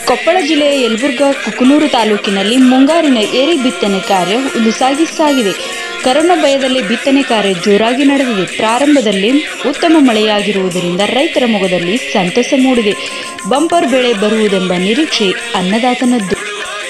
ಕೊಪ್ಪಳ ಜಿಲ್ಲೆಯ ಯಲಬುರ್ಗಾ ಕುಕನೂರು ತಾಲೂಕಿನಲ್ಲಿ ಮುಂಗಾರಿನ ಏರಿ ಬಿತ್ತನೆ ಕಾರ್ಯ ಉಲ್ಲಾಸಾಗಿ ಸಾಗಿದೆ ಕರೋನಾ ಭಯದಲ್ಲಿ ಬಿತ್ತನೆ ಕಾರ್ಯ ಜೋರಾಗಿ ನಡೆದಿದೆ ಪ್ರಾರಂಭದಲ್ಲಿ ಉತ್ತಮ ಮಳೆಯಾಗಿರುವುದರಿಂದ ರೈತರ ಮೊಗದಲ್ಲಿ ಸಂತಸ ಮೂಡಿದೆ ಬಂಪರ್ ಬೆಳೆ ಬರುವುದೆಂಬ ನಿರೀಕ್ಷೆ ಅನ್ನದಾತನದ್ದು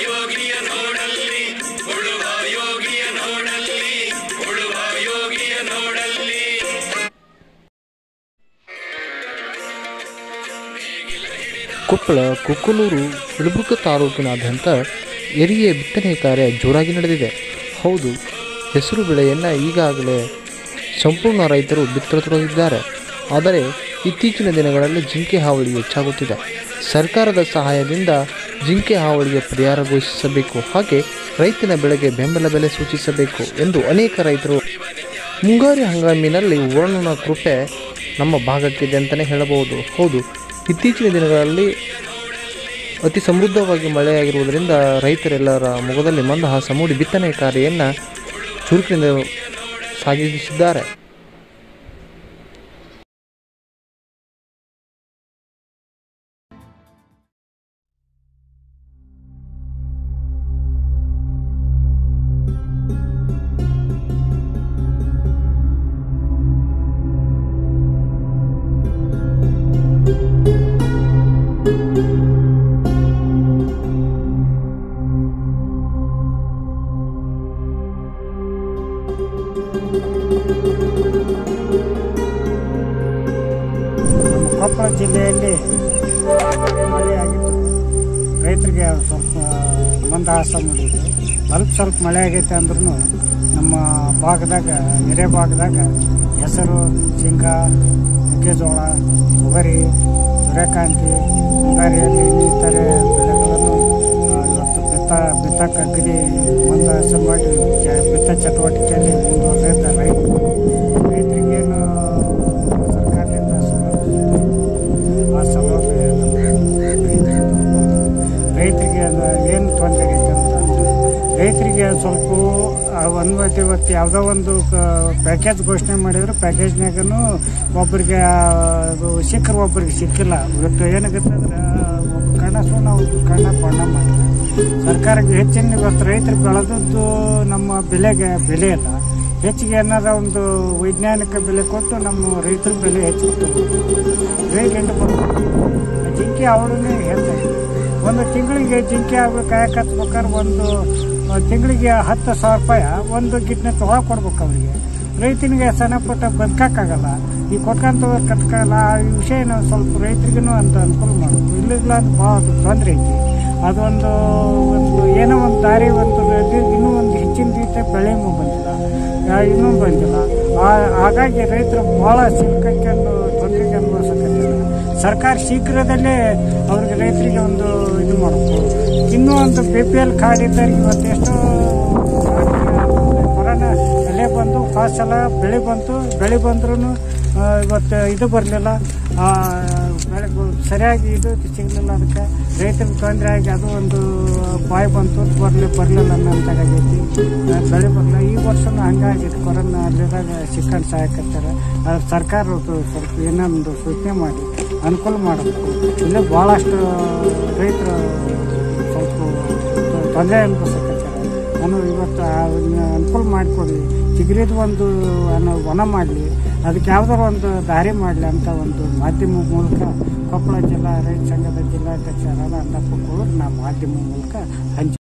ಕೊಪ್ಪಳ ಕುಕ್ಕನೂರು ಯಲಬುರ್ಗ ತಾಲೂಕಿನಾದ್ಯಂತ ಎರಿಯ ಬಿತ್ತನೆ ಕಾರ್ಯ ಜೋರಾಗಿ ನಡೆದಿದೆ ಹೌದು ಹೆಸರು ಬೆಳೆಯನ್ನು ಈಗಾಗಲೇ ಸಂಪೂರ್ಣ ರೈತರು ಬಿತ್ತತೊಡಗಿದ್ದಾರೆ ಆದರೆ ಇತ್ತೀಚಿನ ದಿನಗಳಲ್ಲಿ ಜಿಂಕೆ ಹಾವಳಿ ಹೆಚ್ಚಾಗುತ್ತಿದೆ ಸರ್ಕಾರದ ಸಹಾಯದಿಂದ ಜಿಂಕೆ ಹಾವಳಿಗೆ ಪರಿಹಾರ ಘೋಷಿಸಬೇಕು ಹಾಗೆ ರೈತನ ಬೆಳೆಗೆ ಬೆಂಬಲ ಬೆಲೆ ಸೂಚಿಸಬೇಕು ಎಂದು ಅನೇಕ ರೈತರು ಮುಂಗಾರು ಹಂಗಾಮಿನಲ್ಲಿ ವರುಣನ ಕೃಪೆ ನಮ್ಮ ಭಾಗಕ್ಕಿದೆ ಅಂತಲೇ ಹೇಳಬಹುದು ಹೌದು ಇತ್ತೀಚಿನ ದಿನಗಳಲ್ಲಿ ಅತಿ ಸಮೃದ್ಧವಾಗಿ ಮಳೆಯಾಗಿರುವುದರಿಂದ ರೈತರೆಲ್ಲರ ಮೊಗದಲ್ಲಿ ಮಂದಹಾಸ ಮೂಡಿ ಬಿತ್ತನೆ ಕಾರ್ಯವನ್ನು ಚುರುಕಿನಿಂದ ಸಾಗಿಸಿದ್ದಾರೆ ನಮ್ಮ ಕೊಪ್ಪಳ ಜಿಲ್ಲೆಯಲ್ಲಿ ಮಳೆಯಾಗಿತ್ತು ರೈತರಿಗೆ ಸ್ವಲ್ಪ ಮಂದಹಾಸ ಮೂಡಿದೆ ಸ್ವಲ್ಪ ಸ್ವಲ್ಪ ಮಳೆ ಆಗೈತೆ ಅಂದ್ರೂ ನಮ್ಮ ಭಾಗದಾಗ ನೆರೆ ಭಾಗದಾಗ ಹೆಸರು ಶೇಂಗಾ ಮೆಕ್ಕೆಜೋಳ ತೊಗರಿ ಸೂರ್ಯಕಾಂತಿ ಮುಂಗಾರಿಯಲ್ಲಿ ಇನ್ನಿತರೆ ಬೆಳೆಗಳನ್ನು ಆ, ಇವತ್ತು ಬಿತ್ತ ಬಿತ್ತಕ್ಕಗ್ಗದಿ ಮಂದಹಾಸ ಮಾಡಿ ಚ- ಬಿತ್ತ ಚಟುವಟಿಕೆಯಲ್ಲಿ ಮುಂದುವರೆದ ರೈತರು ರೈತರಿಗೇನು ಸರ್ಕಾರದಿಂದ ಸೌಲಭ್ಯ ಆ ಸೌಲಭ್ಯ ರೈತರಿಗೆ ಏನು ತೊಂದರೆ ಆಗೈತೆ ಅಂತಂದ್ರೆ ರೈತರಿಗೆ ಸ್ವಲ್ಪ ಒಂದು ಇವತ್ತು ಯಾವುದೋ ಒಂದು ಪ್ಯಾಕೇಜ್ ಘೋಷಣೆ ಮಾಡಿದ್ರು ಪ್ಯಾಕೇಜ್ನಾಗನು ಒಬ್ಬರಿಗೆ ಅದು ಸಿಕ್ಕರು ಒಬ್ಬರಿಗೆ ಸಿಕ್ಕಿಲ್ಲ ಇವತ್ತು ಏನಾಗುತ್ತೆ ಅಂದ್ರೆ ಒಬ್ಬ ಕಣ್ಣ ಸುಣ್ಣ ಒಬ್ಬ ಕಣ್ಣ ಬಣ್ಣ ಮಾಡಿದೆ ಸರ್ಕಾರಕ್ಕೆ ಹೆಚ್ಚಿನ ಇವತ್ತು ರೈತರು ಬೆಳೆದದ್ದು ನಮ್ಮ ಬೆಲೆಗೆ ಬೆಲೆ ಇಲ್ಲ ಹೆಚ್ಚಿಗೆ ಏನಾರ ಒಂದು ವೈಜ್ಞಾನಿಕ ಬೆಲೆ ಕೊಟ್ಟು ನಮ್ಮ ರೈತರ ಬೆಲೆ ಹೆಚ್ಚು ತಗೋಬೇಕು ರೇಟ್ ಬರ್ಬೇಕು ಜಿಂಕೆ ಅವಳನ್ನೇ ಹೇಳ್ತಾರೆ ಒಂದು ತಿಂಗಳಿಗೆ ಜಿಂಕೆ ಆಗ್ಬೇಕು ಕಾಯಕ್ ಹತ್ಬೇಕಾದ್ರೆ ಒಂದು ತಿಂಗಳಿಗೆ ಹತ್ತು ಸಾವಿರ ರೂಪಾಯಿ ಒಂದು ಗಿಟ್ನ ತೊಗೊಳಕ್ ಕೊಡ್ಬೇಕು ಅವರಿಗೆ ರೈತನಿಗೆ ಸಣ್ಣ ಪುಟ್ಟ ಬದುಕಕ್ಕಾಗಲ್ಲ ಈ ಕೊಟ್ಕೊಂತ ಕಟ್ಕಲ್ಲ ಈ ವಿಷಯ ನಾವು ಸ್ವಲ್ಪ ರೈತರಿಗೂ ಅಂತ ಅನುಕೂಲ ಮಾಡಬೇಕು ಇಲ್ಲಿಲ್ಲ ಅಂತ ಭಾಳ ತೊಂದರೆ ಐತಿ ಅದೊಂದು ಒಂದು ಏನೋ ಒಂದು ದಾರಿ ಒಂದು ಇದು ಇನ್ನೂ ಒಂದು ಹೆಚ್ಚಿನ ರೀತಿಯ ಬೆಳೆನೂ ಬಂದಿಲ್ಲ ಆ, ಇನ್ನೂ ಬಂದಿಲ್ಲ ಆ- ಹಾಗಾಗಿ ರೈತರು ಭಾಳ ಸಿಲ್ಕಂಡು ತೊಂದರೆಗೆ ಅನುಭವಿಸಕತ್ತಿಲ್ಲ ಸರ್ಕಾರ ಶೀಘ್ರದಲ್ಲೇ ಅವ್ರಿಗೆ ರೈತರಿಗೆ ಒಂದು ಇದು ಮಾಡಬೇಕು ಇನ್ನೂ ಒಂದು ಬಿ ಪಿ ಎಲ್ ಕಾರ್ಡ್ ಇದ್ದವ್ರಿಗೆ ಇವತ್ತು ಎಷ್ಟೋ ಕೊರೋನಾ ಬೆಳೆ ಬಂದು ಫಾಸ್ಟ್ ಸಲ ಬೆಳೆ ಬಂತು ಬೆಳೆ ಬಂದ್ರೂ ಇವತ್ತು ಇದು ಬರಲಿಲ್ಲ ಬೆಳೆ ಸರಿಯಾಗಿ ಇದು ಸಿಗಲಿಲ್ಲ ಅದಕ್ಕೆ ರೈತರಿಗೆ ತೊಂದರೆ ಆಗಿ ಅದು ಒಂದು ಬಾಯಿ ಬಂತು ಬರಲಿ ಬರಲಿಲ್ಲ ಅನ್ನೋಂತಾಗೈತಿ ಬೆಳೆ ಬರಲಿಲ್ಲ ಈ ವರ್ಷನೂ ಹಂಗಾಗೈತಿ ಕೊರೋನಾ ಅಲ್ಲಿದಾಗ ಸಿಕ್ಕಂಡು ಸಹಾಯಕತ್ತಾರೆ ಅದು ಸರ್ಕಾರದ್ದು ಸ್ವಲ್ಪ ಏನೊಂದು ಸೂಚನೆ ಮಾಡಿ ಅನುಕೂಲ ಮಾಡಬೇಕು ಇಲ್ಲೇ ಭಾಳಷ್ಟು ರೈತರು ಸ್ವಲ್ಪ ತೊಂದರೆ ಅನುಭವಿಸಕತ್ತಾರೆ ನಾನು ಇವತ್ತು ಅದನ್ನ ಅನುಕೂಲ ಮಾಡಿಕೊಡಿ ಚಿಗರಿದ ಒಂದು ಅನ್ನೋ ವನ ಮಾಡಲಿ ಅದಕ್ಕೆ ಯಾವ್ದಾರು ಒಂದು ದಾರಿ ಮಾಡಲಿ ಅಂತ ಒಂದು ಮಾಧ್ಯಮ ಮೂಲಕ ಕೊಪ್ಪಳ ಜಿಲ್ಲಾ ರೈತ ಸಂಘದ ಜಿಲ್ಲಾಧ್ಯಕ್ಷರಾದ ಅನ್ನಪ್ಪ ಕೋಳೂರು ನಾ ಮಾಧ್ಯಮ ಮೂಲಕ ಹಂಚಿ